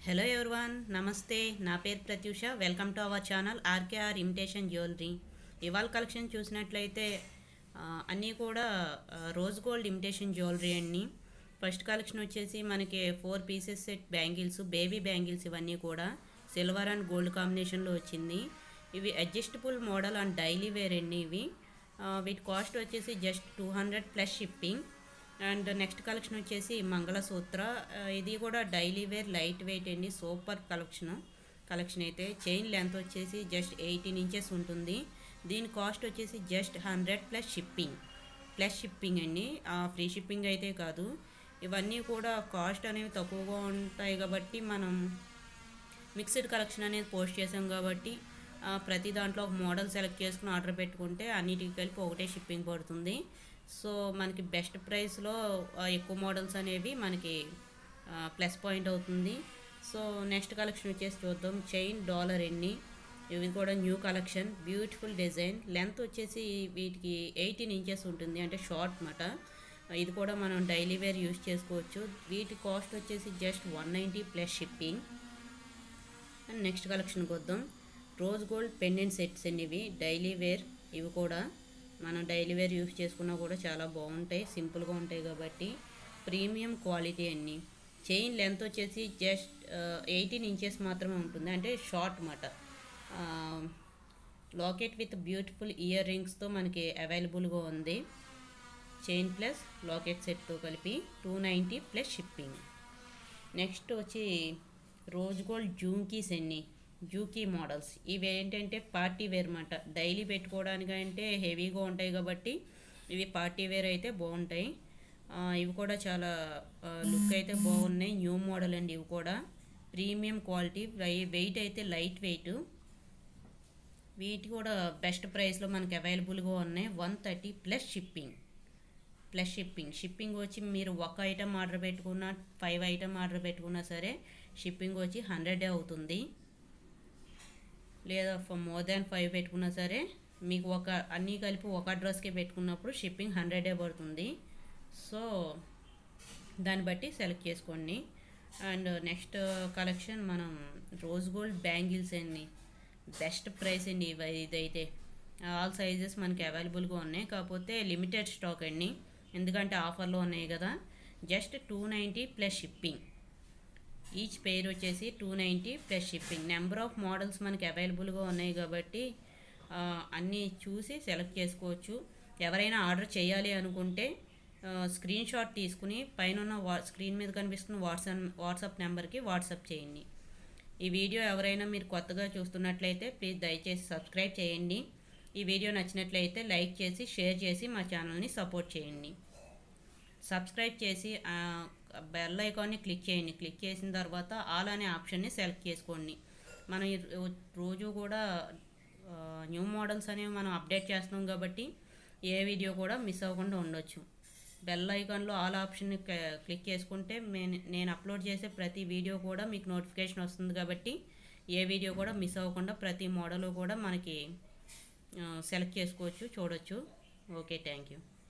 hello everyone నమస్తే నా పేరు Pratyusha welcome to our channel RKR imitation jewellery ఇవాళ కలెక్షన్ చూసినట్లయితే ఆ, అన్నీ కూడా ఆ, రోజ్ గోల్డ్ ఇమిటేషన్ జ్యువెలరీ అండి ఫస్ట్ కలెక్షన్ వచ్చేసి మనకి four pieces set bangles baby bangles ఇవన్నీ కూడా సిల్వర్ అండ్ గోల్డ్ కాంబినేషన్లో వచ్చింది ఇవి adjustable model and daily wear అండి ఇవి ఆ, వీటి కాస్ట్ వచ్చేసి just two hundred plus shipping and next collection వచ్చేసి మంగళసూత్ర ఆ, ఇది కూడా డైలీ వేర్ లైట్ వెయిట్ అండి సూపర్ కలెక్షన్ కలెక్షన్ అయితే చైన్ లెంత్ వచ్చేసి జస్ట్ ఎయిటీన్ ఇంచెస్ ఉంటుంది దీని కాస్ట్ వచ్చేసి just hundred plus shipping plus shipping అండి ఫ్రీ షిప్పింగ్ అయితే కాదు ఇవన్నీ కూడా కాస్ట్ అనేవి తక్కువగా ఉంటాయి కాబట్టి మనం మిక్స్డ్ కలెక్షన్ అనేది పోస్ట్ చేసాం కాబట్టి ఆ, ప్రతి దాంట్లో ఒక మోడల్ సెలెక్ట్ చేసుకుని ఆర్డర్ పెట్టుకుంటే అన్నిటికి కలిపి ఒకటే షిప్పింగ్ పడుతుంది సో మనకి బెస్ట్ ప్రైస్లో ఆ, ఎక్కువ మోడల్స్ అనేవి మనకి ప్లస్ పాయింట్ అవుతుంది సో నెక్స్ట్ కలెక్షన్ వచ్చేసి చూద్దాం చైన్ డాలర్ ఎన్ని ఇవి కూడా new collection beautiful design length వచ్చేసి వీటికి ఎయిటీన్ ఇంచెస్ ఉంటుంది అంటే షార్ట్ మాట ఇది కూడా మనం డైలీ వేర్ యూస్ చేసుకోవచ్చు వీటి కాస్ట్ వచ్చేసి just one ninety plus shipping and next కలెక్షన్కి వద్దాం రోజ్ గోల్డ్ పెండెంట్ సెట్స్ అండి ఇవి డైలీ వేర్ ఇవి కూడా మనం డైలీ వేర్ యూస్ చేసుకున్నా కూడా చాలా బాగుంటాయి సింపుల్గా ఉంటాయి కాబట్టి ప్రీమియం క్వాలిటీ అన్ని చైన్ లెంత్ వచ్చేసి జస్ట్ ఎయిటీన్ ఇంచెస్ మాత్రమే ఉంటుంది అంటే షార్ట్ మాట లాకెట్ విత్ బ్యూటిఫుల్ ఇయర్ రింగ్స్తో మనకి అవైలబుల్గా ఉంది చైన్ ప్లస్ లాకెట్ సెట్తో కలిపి two ninety plus shipping next వచ్చి రోజ్ గోల్డ్ జూంకీస్ ఎన్ని జూకీ మోడల్స్ ఇవి ఏంటంటే పార్టీ వేర్ అన్నమాట డైలీ పెట్టుకోవడానికి అంటే హెవీగా ఉంటాయి కాబట్టి ఇవి పార్టీ వేర్ అయితే బాగుంటాయి ఆ, ఇవి కూడా చాలా లుక్ అయితే బాగున్నాయి న్యూ మోడల్ అండి ఇవి కూడా ప్రీమియం క్వాలిటీ వెయిట్ అయితే లైట్ వెయిట్ వీటి కూడా బెస్ట్ ప్రైస్లో మనకి అవైలబుల్గా ఉన్నాయి one thirty plus shipping plus shipping shipping వచ్చి మీరు ఒక ఐటమ్ ఆర్డర్ పెట్టుకున్నా ఫైవ్ ఐటమ్ ఆర్డర్ పెట్టుకున్నా సరే షిప్పింగ్ వచ్చి హండ్రెడే అవుతుంది లేదా మోర్ దాన్ ఫైవ్ పెట్టుకున్నా సరే మీకు ఒక అన్నీ కలిపి ఒక డ్రెస్కి పెట్టుకున్నప్పుడు షిప్పింగ్ హండ్రెడే పడుతుంది సో దాన్ని బట్టి సెలెక్ట్ చేసుకోండి అండ్ నెక్స్ట్ కలెక్షన్ మనం రోజ్ గోల్డ్ బ్యాంగిల్స్ అండి బెస్ట్ ప్రైస్ అండి ఇవి ఇదైతే ఆల్ సైజెస్ మనకి అవైలబుల్గా ఉన్నాయి కాకపోతే లిమిటెడ్ స్టాక్ అండి ఎందుకంటే ఆఫర్లో ఉన్నాయి కదా just two ninety plus shipping each pair వచ్చేసి two ninety plus shipping number of models మనకి అవైలబుల్గా ఉన్నాయి కాబట్టి ఆ, అన్నీ చూసి సెలెక్ట్ చేసుకోవచ్చు ఎవరైనా ఆర్డర్ చేయాలి అనుకుంటే స్క్రీన్ షాట్ తీసుకుని పైన ఉన్న వా స్క్రీన్ మీద కనిపిస్తున్న వాట్సాప్ వాట్సాప్ నెంబర్కి వాట్సాప్ చేయండి ఈ వీడియో ఎవరైనా మీరు కొత్తగా చూస్తున్నట్లయితే ప్లీజ్ దయచేసి సబ్స్క్రైబ్ చేయండి ఈ వీడియో నచ్చినట్లయితే లైక్ చేసి షేర్ చేసి మా ఛానల్ని సపోర్ట్ చేయండి సబ్స్క్రైబ్ చేసి ఆ, బెల్ ఐకాన్ని క్లిక్ చేయండి క్లిక్ చేసిన తర్వాత ఆల్ అనే ఆప్షన్ని సెలెక్ట్ చేసుకోండి మనం ఈ రో- రోజు కూడా ఆ, న్యూ మోడల్స్ అనేవి మనం అప్డేట్ చేస్తున్నాం కాబట్టి ఏ వీడియో కూడా మిస్ అవ్వకుండా ఉండొచ్చు బెల్ ఐకాన్లో ఆల్ ఆప్షన్ని క- క్లిక్ చేసుకుంటే మే- నేను అప్లోడ్ చేసే ప్రతి వీడియో కూడా మీకు నోటిఫికేషన్ వస్తుంది కాబట్టి ఏ వీడియో కూడా మిస్ అవ్వకుండా ప్రతి మోడల్ కూడా మనకి సెలెక్ట్ చేసుకోవచ్చు చూడొచ్చు ఓకే థ్యాంక్ యూ